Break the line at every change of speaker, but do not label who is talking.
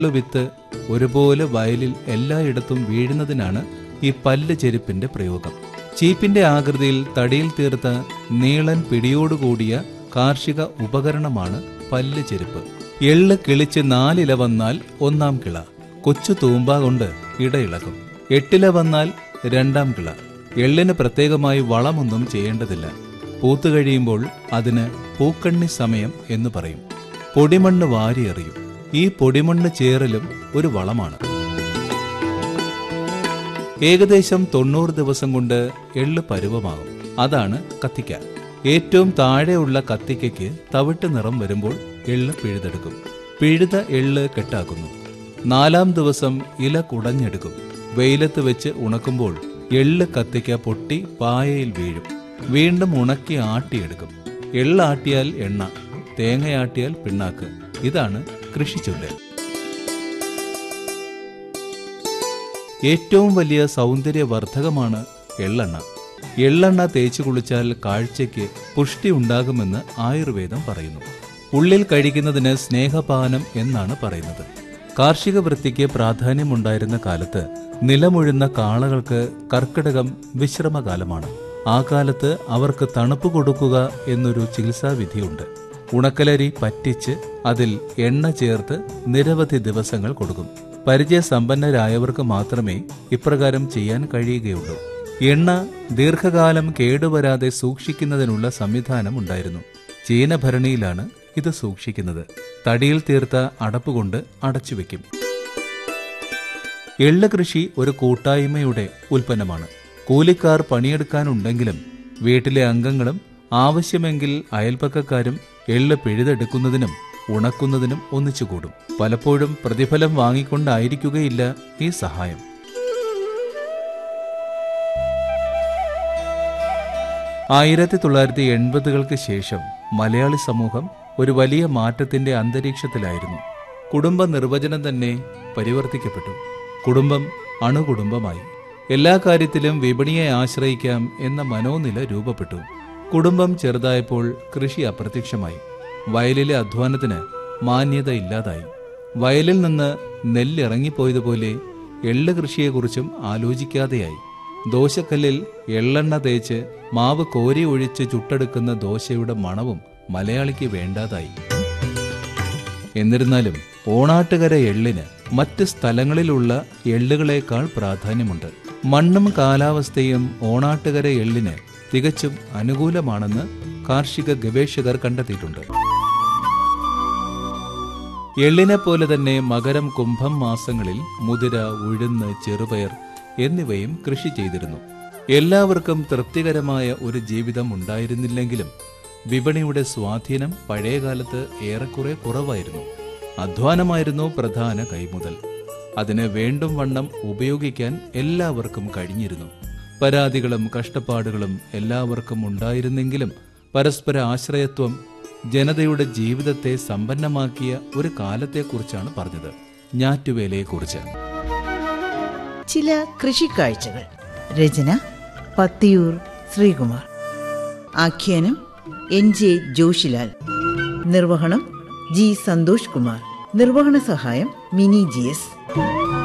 വിത്ത് ഒരുപോലെ വയലിൽ എല്ലായിടത്തും വീഴുന്നതിനാണ് ഈ പല്ല് ചെരുപ്പിന്റെ പ്രയോഗം ചീപ്പിന്റെ ആകൃതിയിൽ തടിയിൽ തീർത്ത നീളൻ പിടിയോടുകൂടിയ കാർഷിക ഉപകരണമാണ് പല്ല് ചെരുപ്പ് എള്ള് കിളിച്ച് നാലില വന്നാൽ ഒന്നാം കിള കൊച്ചു തൂമ്പ കൊണ്ട് ഇടയിളകും എട്ടില വന്നാൽ രണ്ടാം കിള എള്ളിന് പ്രത്യേകമായി വളമൊന്നും ചെയ്യേണ്ടതില്ല പൂത്തു കഴിയുമ്പോൾ അതിന് പൂക്കണ്ണി സമയം എന്ന് പറയും പൊടിമണ്ണ് വാരിയെറിയും ഈ പൊടിമണ്ണ് ചേറലും ഒരു വളമാണ് ഏകദേശം തൊണ്ണൂറ് ദിവസം കൊണ്ട് എള്ള് പരുവമാകും അതാണ് കത്തിക്ക ഏറ്റവും താഴെയുള്ള കത്തിക്കയ്ക്ക് തവിട്ട് നിറം വരുമ്പോൾ എള്ള് പിഴുതെടുക്കും പിഴുത എള്ള് കെട്ടാക്കുന്നു നാലാം ദിവസം ഇല കുടഞ്ഞെടുക്കും വെയിലത്ത് വെച്ച് ഉണക്കുമ്പോൾ എള്ള് കത്തിക്ക പൊട്ടി പായയിൽ വീഴും വീണ്ടും ഉണക്കി ആട്ടിയെടുക്കും എള്ളാട്ടിയാൽ എണ്ണ തേങ്ങയാട്ടിയാൽ പിണ്ണാക്ക് ഇതാണ് കൃഷിച്ചൊല്ല് ഏറ്റവും വലിയ സൗന്ദര്യവർദ്ധകമാണ് എള്ളെണ്ണ എള്ളെണ്ണ തേച്ചു കുളിച്ചാൽ കാഴ്ചയ്ക്ക് പുഷ്ടി ഉണ്ടാകുമെന്ന് ആയുർവേദം പറയുന്നു ഉള്ളിൽ കഴിക്കുന്നതിന് സ്നേഹപാനം എന്നാണ് പറയുന്നത് കാർഷിക വൃത്തിക്ക് പ്രാധാന്യമുണ്ടായിരുന്ന കാലത്ത് നിലമുഴുന്ന കാളകൾക്ക് കർക്കിടകം വിശ്രമകാലമാണ് ആ കാലത്ത് അവർക്ക് തണുപ്പ് കൊടുക്കുക എന്നൊരു ചികിത്സാവിധിയുണ്ട് ഉണക്കലരി പറ്റിച്ച് അതിൽ എണ്ണ ചേർത്ത് നിരവധി ദിവസങ്ങൾ കൊടുക്കും പരിചയസമ്പന്നരായവർക്ക് മാത്രമേ ഇപ്രകാരം ചെയ്യാൻ കഴിയുകയുള്ളൂ എണ്ണ ദീർഘകാലം കേടുവരാതെ സൂക്ഷിക്കുന്നതിനുള്ള സംവിധാനം ഉണ്ടായിരുന്നു ചീനഭരണിയിലാണ് ഇത് സൂക്ഷിക്കുന്നത് തടിയിൽ തീർത്ത അടപ്പുകൊണ്ട് അടച്ചുവെക്കും എള്ള് കൃഷി ഒരു കൂട്ടായ്മയുടെ ഉൽപ്പന്നമാണ് കൂലിക്കാർ പണിയെടുക്കാനുണ്ടെങ്കിലും വീട്ടിലെ അംഗങ്ങളും ആവശ്യമെങ്കിൽ അയൽപ്പക്കക്കാരും എള്ള് പിഴുതെടുക്കുന്നതിനും ഉണക്കുന്നതിനും ഒന്നിച്ചുകൂടും പലപ്പോഴും പ്രതിഫലം വാങ്ങിക്കൊണ്ടായിരിക്കുകയില്ല ഈ സഹായം ആയിരത്തി തൊള്ളായിരത്തി എൺപതുകൾക്ക് ശേഷം മലയാളി സമൂഹം ഒരു വലിയ മാറ്റത്തിന്റെ അന്തരീക്ഷത്തിലായിരുന്നു കുടുംബ നിർവചനം തന്നെ പരിവർത്തിക്കപ്പെട്ടു കുടുംബം അണുകുടുംബമായി എല്ലാ കാര്യത്തിലും വിപണിയെ ആശ്രയിക്കാം എന്ന മനോനില രൂപപ്പെട്ടു കുടുംബം ചെറുതായപ്പോൾ കൃഷി അപ്രത്യക്ഷമായി വയലിലെ അധ്വാനത്തിന് മാന്യത ഇല്ലാതായി വയലിൽ നിന്ന് നെല്ലിറങ്ങിപ്പോയതുപോലെ എള്ള് കൃഷിയെക്കുറിച്ചും ആലോചിക്കാതെയായി ദോശക്കല്ലിൽ എള്ളെണ്ണ തേച്ച് മാവ് കോരി ഒഴിച്ച് ചുട്ടെടുക്കുന്ന ദോശയുടെ മണവും മലയാളിക്ക് വേണ്ടാതായി എന്നിരുന്നാലും ഓണാട്ടുകര എള്ളിന് മറ്റ് സ്ഥലങ്ങളിലുള്ള എള്ളുകളേക്കാൾ പ്രാധാന്യമുണ്ട് മണ്ണും കാലാവസ്ഥയും ഓണാട്ടുകര എള്ളിന് തികച്ചും അനുകൂലമാണെന്ന് കാർഷിക ഗവേഷകർ കണ്ടെത്തിയിട്ടുണ്ട് എള്ളിനെ പോലെ തന്നെ മകരം കുംഭം മാസങ്ങളിൽ മുതിര ഉഴുന്ന് ചെറുപയർ എന്നിവയും കൃഷി ചെയ്തിരുന്നു എല്ലാവർക്കും തൃപ്തികരമായ ഒരു ജീവിതം ഉണ്ടായിരുന്നില്ലെങ്കിലും വിപണിയുടെ സ്വാധീനം പഴയകാലത്ത് ഏറെക്കുറെ കുറവായിരുന്നു അധ്വാനമായിരുന്നു പ്രധാന കൈമുതൽ അതിനെ വേണ്ടും വണ്ണം ഉപയോഗിക്കാൻ എല്ലാവർക്കും കഴിഞ്ഞിരുന്നു പരാതികളും കഷ്ടപ്പാടുകളും എല്ലാവർക്കും ഉണ്ടായിരുന്നെങ്കിലും പരസ്പര ആശ്രയത്വം ജനതയുടെ ജീവിതത്തെ സമ്പന്നമാക്കിയ ഒരു കാലത്തെക്കുറിച്ചാണ് പറഞ്ഞത് ഞാറ്റുവേലയെക്കുറിച്ച്
ചില കൃഷിക്കാഴ്ചകൾ രചന പത്തിയൂർ ശ്രീകുമാർ ആഖ്യാനം എൻ ജെ ജോഷിലാൽ നിർവഹണം ജി സന്തോഷ് കുമാർ നിർവഹണ സഹായം മിനി ജി എസ്